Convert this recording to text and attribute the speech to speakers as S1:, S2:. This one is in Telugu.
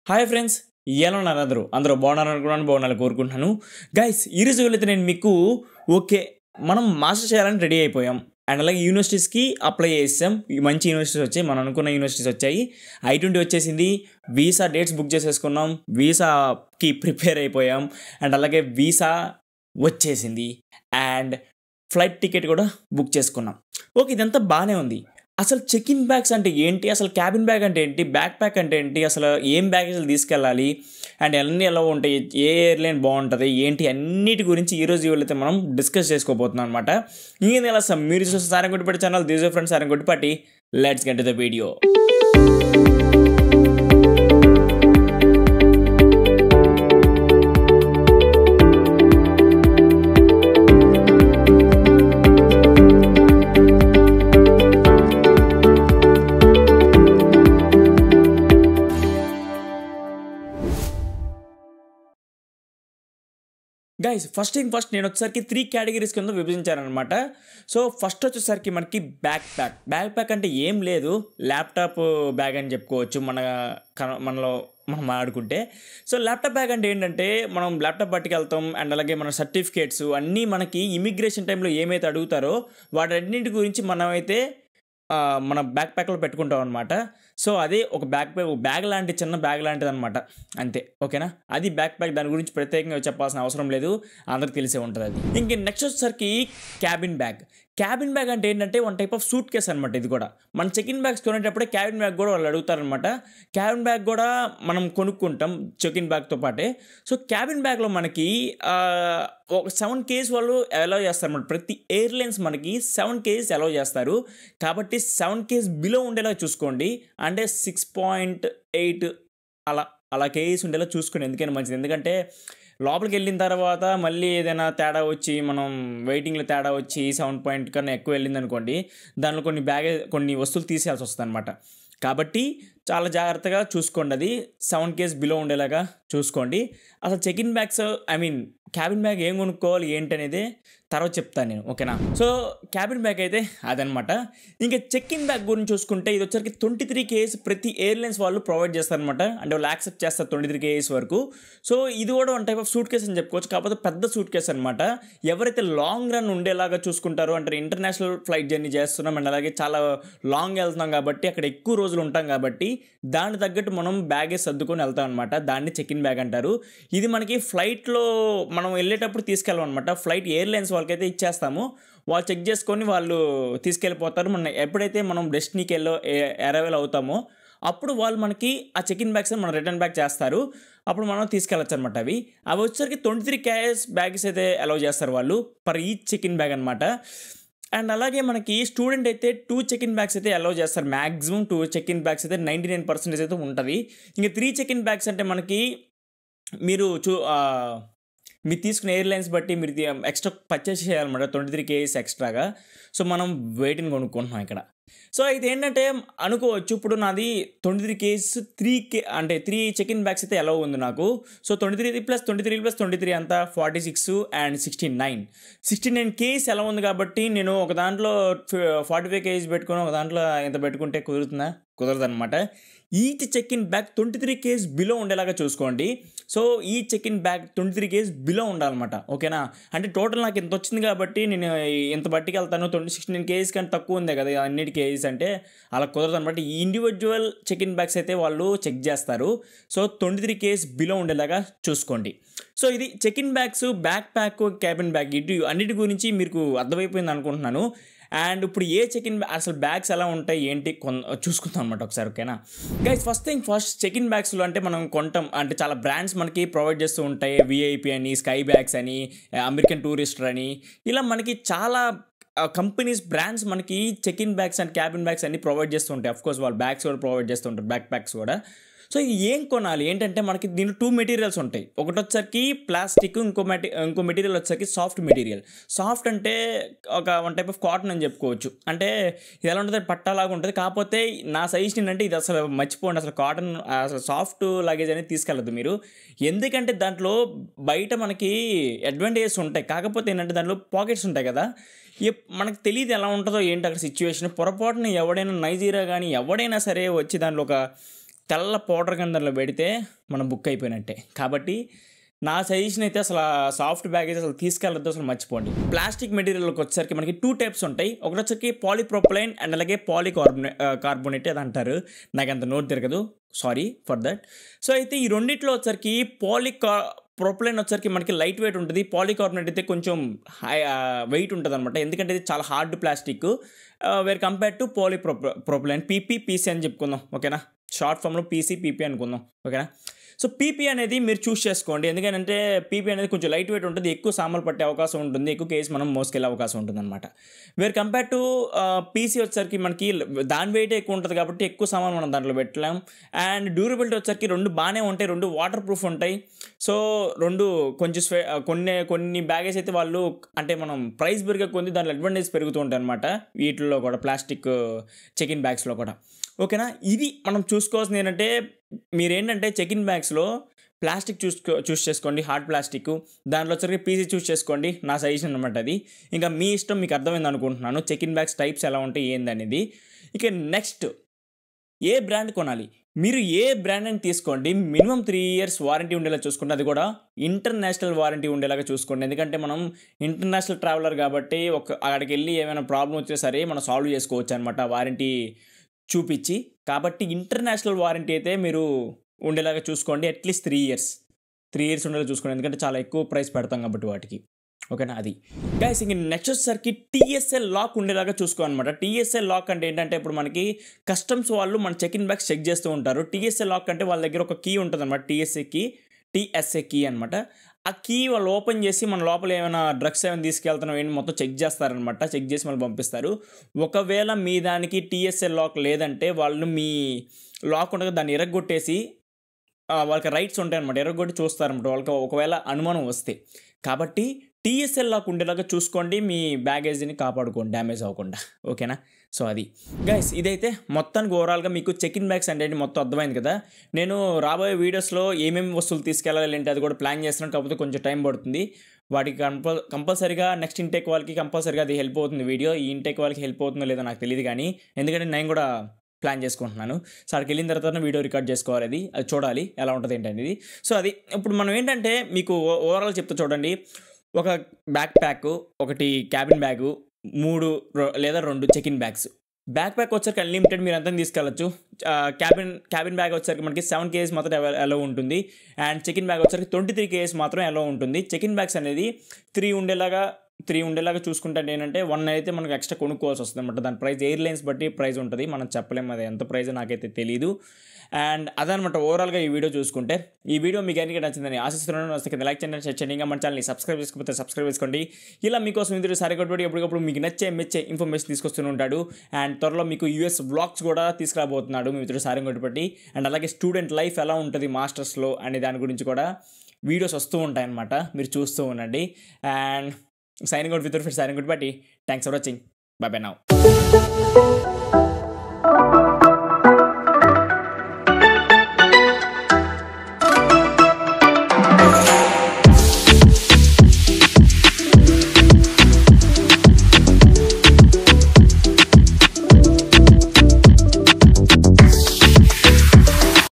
S1: హాయ్ ఫ్రెండ్స్ ఎలా ఉన్నారు అందరూ అందరూ బాగున్నారు అనుకున్నాను బాగున్నారు కోరుకుంటున్నాను గైస్ ఈ రోజు అయితే నేను మీకు ఓకే మనం మాస్టర్ చేయాలని రెడీ అయిపోయాం అండ్ అలాగే యూనివర్సిటీస్కి అప్లై చేసాం ఈ మంచి యూనివర్సిటీస్ వచ్చాయి మనం అనుకున్న యూనివర్సిటీస్ వచ్చాయి ఐ ట్వంటీ వచ్చేసింది వీసా డేట్స్ బుక్ చేసేసుకున్నాం వీసాకి ప్రిపేర్ అయిపోయాం అండ్ అలాగే వీసా వచ్చేసింది అండ్ ఫ్లైట్ టికెట్ కూడా బుక్ చేసుకున్నాం ఓకే ఇదంతా బాగానే ఉంది అసలు చెక్ ఇన్ బ్యాగ్స్ అంటే ఏంటి అసలు క్యాబిన్ బ్యాగ్ అంటే ఏంటి బ్యాక్ ప్యాక్ అంటే ఏంటి అసలు ఏం బ్యాగేజ్లు తీసుకెళ్ళాలి అండ్ అన్నీ ఎలా ఉంటాయి ఏ ఎయిర్లైన్ బాగుంటుంది ఏంటి అన్నిటి గురించి ఈ రోజు అయితే మనం డిస్కస్ చేసుకోబోతున్నాం అనమాట ఇంకేం ఎలా సార్ మీరు చూస్తే సారం కొట్టిపట్టి ఛానల్ దీస్ ఫ్రెండ్స్ సారం కొట్టిపట్టి let's get the video guys first thing first నేను వచ్చేసరికి త్రీ కేటగిరీస్ కింద విభజించానమాట సో ఫస్ట్ వచ్చేసరికి మనకి బ్యాక్ ప్యాక్ బ్యాక్ ప్యాక్ అంటే ఏం లేదు ల్యాప్టాప్ బ్యాగ్ అని చెప్పుకోవచ్చు మన కన- మనలో మనం ఆడుకుంటే సో ల్యాప్టాప్ బ్యాగ్ అంటే ఏంటంటే మనం ల్యాప్టాప్ పట్టుకెళ్తాం అండ్ అలాగే మన సర్టిఫికేట్స్ అన్నీ మనకి ఇమిగ్రేషన్ టైంలో ఏమైతే అడుగుతారో వాటన్నింటి గురించి మనమైతే ఆ, మన బ్యాక్ ప్యాక్లో పెట్టుకుంటాం అనమాట సో అదే ఒక బ్యాక్ ప్యాక్ బ్యాగ్ లాంటి చిన్న బ్యాగ్ లాంటిది అనమాట అంతే ఓకేనా అది బ్యాక్ ప్యాక్ దాని గురించి ప్రత్యేకంగా చెప్పాల్సిన అవసరం లేదు అందరికి తెలిసే ఉంటుంది అది ఇంక నెక్స్ట్ వచ్చేసరికి క్యాబిన్ బ్యాగ్ క్యాబిన్ బ్యాగ్ అంటే ఏంటంటే one type of suitcase అనమాట ఇది కూడా మన చెక్ ఇన్ బ్యాగ్స్ కొనేటప్పుడే క్యాబిన్ బ్యాగ్ కూడా వాళ్ళు అడుగుతారనమాట క్యాబిన్ బ్యాగ్ కూడా మనం కొనుక్కుంటాం చెక్ ఇన్ బ్యాగ్తో పాటే సో క్యాబిన్ బ్యాగ్లో మనకి ఆ, ఒక సెవెన్ కేస్ వాళ్ళు అలౌ చేస్తారు ప్రతి ఎయిర్లైన్స్ మనకి సెవెన్ కేస్ అలౌ చేస్తారు కాబట్టి సెవెన్ కేస్ బిలో ఉండేలా చూసుకోండి అంటే సిక్స్ పాయింట్ ఎయిట్ అలా అలా కేస్ ఉండేలా చూసుకోండి ఎందుకైనా మంచిది ఎందుకంటే లోపలికి వెళ్ళిన తర్వాత మళ్ళీ ఏదైనా తేడా వచ్చి మనం వెయిటింగ్లో తేడా వచ్చి సెవెన్ పాయింట్ కన్నా ఎక్కువ వెళ్ళింది అనుకోండి దానిలో కొన్ని బ్యాగేజ్ కొన్ని వస్తువులు తీసేయాల్సి వస్తుంది అనమాట కాబట్టి చాలా జాగ్రత్తగా చూసుకోండి అది సెవెన్ కేస్ బిలో ఉండేలాగా చూసుకోండి అసలు check in bags I mean cabin bag ఏం కొనుక్కోవాలి ఏంటి అనేది తర్వాత చెప్తాను నేను ఓకేనా సో క్యాబిన్ బ్యాగ్ అయితే అదనమాట ఇంకా చెక్ ఇన్ బ్యాగ్ గురించి చూసుకుంటే ఇది వచ్చరికి ట్వంటీ త్రీ కేఎస్ ప్రతి ఎయిర్లైన్స్ వాళ్ళు ప్రొవైడ్ చేస్తారనమాట అంటే వాళ్ళు యాక్సెప్ట్ చేస్తారు ట్వంటీ త్రీ కేఎస్ వరకు సో ఇది కూడా one type of suitcase అని చెప్పుకోవచ్చు కాకపోతే పెద్ద సూట్ కేస్ అనమాట ఎవరైతే లాంగ్ రన్ ఉండేలాగా చూసుకుంటారో అంటే ఇంటర్నేషనల్ ఫ్లైట్ జర్నీ చేస్తున్నాం అండ్ అలాగే చాలా లాంగ్ వెళ్తున్నాం కాబట్టి అక్కడ ఎక్కువ రోజులు ఉంటాం కాబట్టి దానికి తగ్గట్టు మనం బ్యాగేజ్ సర్దుకొని వెళ్తాం అనమాట దాన్ని చెక్ ఇన్ బ్యాగ్ అంటారు ఇది మనకి ఫ్లైట్లో మనం వెళ్ళేటప్పుడు తీసుకెళ్ళమన్నమాట ఫ్లైట్ ఎయిర్లైన్స్ వాళ్ళకైతే ఇచ్చేస్తాము వాళ్ళు చెక్ చేసుకొని వాళ్ళు తీసుకెళ్ళిపోతారు మన ఎప్పుడైతే మనం డెస్టినీకి వెళ్ళో అరైవల్ అవుతామో అప్పుడు వాళ్ళు మనకి ఆ చెక్ ఇన్ బ్యాగ్స్ మనం రిటర్న్ బ్యాక్ చేస్తారు అప్పుడు మనం తీసుకెళ్ళచ్చు అనమాట అవి అవి వచ్చేసరికి ట్వంటీ త్రీ క్యాష్ బ్యాగ్స్ అయితే అలౌ చేస్తారు వాళ్ళు per each check in bag అనమాట అండ్ అలాగే మనకి స్టూడెంట్ అయితే టూ చెక్ ఇన్ బ్యాగ్స్ అయితే అలౌ చేస్తారు maximum two check in bags అయితే నైంటీ నైన్ పర్సెంటేజ్ అయితే ఉంటుంది ఇంకా త్రీ చెక్ ఇన్ బ్యాగ్స్ అంటే మనకి మీరు చూ ఆ, మీరు తీసుకున్న ఎయిర్లైన్స్ బట్టి మీరు ఎక్స్ట్రా పర్చేస్ చేయాలన్నమాట ట్వంటీ త్రీ కేఎస్ ఎక్స్ట్రాగా సో మనం వెయిట్ని కొనుక్కుంటున్నాం ఇక్కడ సో ఇది ఏంటంటే అనుకోవచ్చు ఇప్పుడు నాది twenty three kgs three K అంటే త్రీ చెక్ ఇన్ బ్యాగ్స్ అయితే ఎలా ఉంది నాకు so twenty three plus twenty three plus twenty three అంతా forty six and sixty nine sixty nine kgs ఎలా ఉంది కాబట్టి నేను ఒక దాంట్లో ఫార్టీ ఫైవ్ కేజీస్ పెట్టుకుని ఒక దాంట్లో ఎంత పెట్టుకుంటే కుదురుతుందా కుదరదు అనమాట each check in bag twenty three kgs below ఉండేలాగా చూసుకోండి సో ఈ check in bag twenty three kgs below ఉండాలన్నమాట ఓకేనా అంటే టోటల్ నాకు ఇంత వచ్చింది కాబట్టి నేను ఇంత బట్టికి వెళ్తాను ట్వంటీ సిక్స్టీన్ కేజీస్ కానీ తక్కువ ఉంది కదా అన్నిటి కేజీస్ అంటే అలా కుదరదు అనమాట ఈ ఇండివిజువల్ చెక్ ఇన్ బ్యాగ్స్ అయితే వాళ్ళు చెక్ చేస్తారు so twenty three kgs below ఉండేలాగా చూసుకోండి సో ఇది check in bags backpack cabin bag ఇటు అన్నిటి గురించి మీకు అర్థమైపోయింది అనుకుంటున్నాను అండ్ ఇప్పుడు ఏ చెక్ ఇన్ అసలు బ్యాగ్స్ ఎలా ఉంటాయి ఏంటి కొన్ చూసుకుందాం అనమాట ఒకసారి ఓకేనా guys first thing first check in బ్యాగ్స్లో అంటే మనం కొంటాం అంటే చాలా బ్రాండ్స్ మనకి ప్రొవైడ్ చేస్తూ ఉంటాయి విఐపి అని స్కై బ్యాగ్స్ అని అమెరికన్ టూరిస్టర్ అని ఇలా మనకి చాలా కంపెనీస్ బ్రాండ్స్ మనకి check in bags and cabin bags అన్ని ప్రొవైడ్ చేస్తూ ఉంటాయి అఫ్ కోర్స్ వాళ్ళు బ్యాగ్స్ కూడా ప్రొవైడ్ చేస్తూ ఉంటారు బ్యాక్ ప్యాక్స్ కూడా సో ఇది ఏం కొనాలి ఏంటంటే మనకి దీంట్లో టూ మెటీరియల్స్ ఉంటాయి ఒకటి వచ్చరికి ప్లాస్టిక్ ఇంకో మెటీ ఇంకో మెటీరియల్ వచ్చరికి సాఫ్ట్ మెటీరియల్ సాఫ్ట్ అంటే ఒక వన్ టైప్ ఆఫ్ కాటన్ అని చెప్పుకోవచ్చు అంటే ఇది ఎలా ఉంటుంది పట్టాలాగా ఉంటుంది కాకపోతే నా సజెషన్ ఏంటంటే ఇది అసలు మర్చిపోండి అసలు కాటన్ అసలు సాఫ్ట్ లగేజ్ అనేది తీసుకెళ్ళదు మీరు ఎందుకంటే దాంట్లో బయట మనకి అడ్వాంటేజెస్ ఉంటాయి కాకపోతే ఏంటంటే దాంట్లో పాకెట్స్ ఉంటాయి కదా ఎప్- మనకు తెలియదు ఎలా ఉంటుందో ఏంటి అక్కడ సిచ్యువేషన్ పొరపాటున ఎవడైనా నైజీరియా కానీ ఎవడైనా సరే వచ్చి దాంట్లో ఒక తెల్ల పౌడర్ కింద దాంట్లో పెడితే మనం బుక్ అయిపోయినట్టే కాబట్టి నా సజెషన్ అయితే అసలు సాఫ్ట్ బ్యాగేజ్ అసలు తీసుకెళ్ళద్దు అసలు మర్చిపోండి ప్లాస్టిక్ మెటీరియల్కి వచ్చేసరికి మనకి టూ టైప్స్ ఉంటాయి ఒకటి వచ్చరికి పాలిప్రోప్లైన్ అండ్ అలాగే పాలికార్బోనే కార్బోనేట్ అది అంటారు నాకు అంత నోట్ తిరగదు సారీ ఫర్ దట్ సో అయితే ఈ రెండిట్లో వచ్చరికి పాలికా ప్రొప్లైన్ వచ్చరికి మనకి లైట్ వెయిట్ ఉంటుంది పాలికార్బోనేట్ అయితే కొంచెం హై వెయిట్ ఉంటుంది అనమాట ఎందుకంటే ఇది చాలా hard plastic ware compare to polypropylene PP PC అని చెప్పుకుందాం ఓకేనా షార్ట్ ఫామ్లో పీసీ పీపీ అనుకుందాం ఓకేనా సో పీపీ అనేది మీరు చూస్ చేసుకోండి ఎందుకంటే పీపీ అనేది కొంచెం లైట్ వెయిట్ ఉంటుంది ఎక్కువ సామాన్లు పట్టే అవకాశం ఉంటుంది ఎక్కువ కేసు మనం మోసుకెళ్ళే అవకాశం ఉంటుంది అనమాట వేర్ కంపేర్ టు పీసీ వచ్చేసరికి మనకి దాని వెయిట్ ఎక్కువ ఉంటుంది కాబట్టి ఎక్కువ సామాన్ మనం దాంట్లో పెట్టలేం అండ్ డ్యూరబిలిటీ వచ్చేసరికి రెండు బాగానే ఉంటాయి రెండు వాటర్ ప్రూఫ్ ఉంటాయి సో రెండు కొంచెం స్వే కొన్ని కొన్ని బ్యాగేజ్ అయితే వాళ్ళు అంటే మనం ప్రైస్ పెరిగే కొద్ది దాంట్లో అడ్వాంటేజ్ పెరుగుతూ ఉంటాయి అనమాట వీటిల్లో కూడా ప్లాస్టిక్ చెక్ ఇన్ బ్యాగ్స్లో కూడా ఓకేనా ఇది మనం చూసుకోవాల్సింది ఏంటంటే మీరేంటంటే చెక్ ఇన్ బ్యాగ్స్లో ప్లాస్టిక్ చూసుకో చూస్ చేసుకోండి హార్డ్ ప్లాస్టిక్ దాంట్లో వచ్చరికి పీసీ చూస్ చేసుకోండి నా సజెషన్ అనమాట అది ఇంకా మీ ఇష్టం మీకు అర్థమైంది అనుకుంటున్నాను చెక్ ఇన్ బ్యాగ్స్ టైప్స్ ఎలా ఉంటాయి ఏందనేది ఇక నెక్స్ట్ ఏ బ్రాండ్ కొనాలి మీరు ఏ బ్రాండ్ అని తీసుకోండి మినిమం త్రీ ఇయర్స్ వారంటీ ఉండేలా చూసుకోండి అది కూడా ఇంటర్నేషనల్ వారంటీ ఉండేలాగా చూసుకోండి ఎందుకంటే మనం ఇంటర్నేషనల్ ట్రావెలర్ కాబట్టి ఒక అక్కడికి వెళ్ళి ఏమైనా ప్రాబ్లం వచ్చినా సరే మనం సాల్వ్ చేసుకోవచ్చు అనమాట వారంటీ చూపించి కాబట్టి ఇంటర్నేషనల్ వారంటీ అయితే మీరు ఉండేలాగా చూసుకోండి at least three years three years ఉండేలా చూసుకోండి ఎందుకంటే చాలా ఎక్కువ ప్రైస్ పెడతాం కాబట్టి వాటికి ఓకేనా అది గైస్ ఇంక నెక్స్ట్ వచ్చేసరికి టీఎస్ఎల్ లాక్ ఉండేలాగా చూసుకోనమాట టీఎస్ఎల్ లాక్ అంటే ఏంటంటే ఇప్పుడు మనకి కస్టమ్స్ వాళ్ళు మన చెక్ ఇన్ బ్యాగ్స్ చెక్ చేస్తూ ఉంటారు టీఎస్ఎల్ లాక్ అంటే వాళ్ళ దగ్గర ఒక కీ ఉంటుంది అనమాట టీఎస్ఏ కీ టీఎస్ఏ కీ అనమాట ఆ కీ వాళ్ళు ఓపెన్ చేసి మన లోపల ఏమైనా డ్రగ్స్ ఏమైనా తీసుకెళ్తున్నాం ఏంటి మొత్తం చెక్ చేస్తారనమాట చెక్ చేసి మళ్ళీ పంపిస్తారు ఒకవేళ మీ దానికి టీఎస్ఎల్ లాక్ లేదంటే వాళ్ళు మీ లాక్ ఉండగా దాన్ని ఎరగొట్టేసి వాళ్ళకి రైట్స్ ఉంటాయి అనమాట ఎరగొట్టి చూస్తారనమాట వాళ్ళకి ఒకవేళ అనుమానం వస్తే కాబట్టి టీఎస్ఎల్ లాక్ ఉండేలాగా చూసుకోండి మీ బ్యాగేజ్ని కాపాడుకోండి డ్యామేజ్ అవ్వకుండా ఓకేనా సో అది గైస్ ఇదైతే మొత్తానికి ఓవరాల్గా మీకు చెక్ ఇన్ బ్యాగ్స్ అంటే మొత్తం అర్థమైంది కదా నేను రాబోయే వీడియోస్లో ఏమేమి వస్తువులు తీసుకెళ్ళాలి ఏంటి అది కూడా ప్లాన్ చేస్తున్నాను కాకపోతే కొంచెం టైం పడుతుంది వాటికి కంపల్ కంపల్సరీగా నెక్స్ట్ ఇంటేక్ వాళ్ళకి కంపల్సరీగా అది హెల్ప్ అవుతుంది వీడియో ఈ ఇంటేక్ వాళ్ళకి హెల్ప్ అవుతుందో లేదో నాకు తెలియదు కానీ ఎందుకంటే నేను కూడా ప్లాన్ చేసుకుంటున్నాను సో అక్కడికి వెళ్ళిన తర్వాత వీడియో రికార్డ్ చేసుకోవాలి అది అది చూడాలి ఎలా ఉంటుంది ఏంటనేది సో అది ఇప్పుడు మనం ఏంటంటే మీకు ఓవరాల్ చెప్తా చూడండి ఒక బ్యాక్ ప్యాక్ ఒకటి క్యాబిన్ బ్యాగు మూడు లేదా రెండు check in bags backpack వచ్చరికి అన్లిమిటెడ్ మీరు అంతా తీసుకెళ్ళచ్చు క్యాబిన్ క్యాబిన్ బ్యాగ్ వచ్చరికి మనకి సెవెన్ కేజీస్ మాత్రం ఎలా ఉంటుంది అండ్ చెక్ ఇన్ బ్యాగ్ వచ్చరికి ట్వంటీ త్రీ కేజీస్ మాత్రం ఎలా ఉంటుంది చెక్ ఇన్ బ్యాగ్స్ అనేది త్రీ ఉండేలాగా త్రీ ఉండేలాగా చూసుకుంటే ఏంటంటే వన్ అయితే మనకు ఎక్స్ట్రా కొనుక్కోవాల్సి వస్తుంది అనమాట దాని ప్రైస్ ఎయిర్లైన్స్ బట్టి ప్రైస్ ఉంటుంది మనం చెప్పలేము అది ఎంత ప్రైస్ నాకైతే తెలియదు అండ్ అదనమాట ఓవరాల్గా ఈ వీడియో చూసుకుంటే ఈ వీడియో మీకు ఎన్నిక నచ్చిందని ఆశిస్తున్నాను వస్తే కింద లైక్ చేయండి షేర్ చేయండి ఇంకా మన ఛానల్ని సబ్స్క్రైబ్ చేసుకోకపోతే సబ్స్క్రైబ్ చేసుకోండి ఇలా మీకోసం ఇందులో సరికొట్టి ఎప్పటికప్పుడు మీకు నచ్చే మెచ్చే ఇన్ఫర్మేషన్ తీసుకొస్తూనే ఉంటాడు అండ్ త్వరలో మీకు యూఎస్ బ్లాగ్స్ కూడా తీసుకురాబోతున్నాడు మీ మిత్రుడు సారం కొట్టుబట్టి అండ్ అలాగే స్టూడెంట్ లైఫ్ ఎలా ఉంటుంది మాస్టర్స్లో అనే దాని గురించి కూడా వీడియోస్ వస్తూ ఉంటాయన్నమాట మీరు చూస్తూ ఉండండి and signing out with your friend signing out buddy thanks for watching bye bye now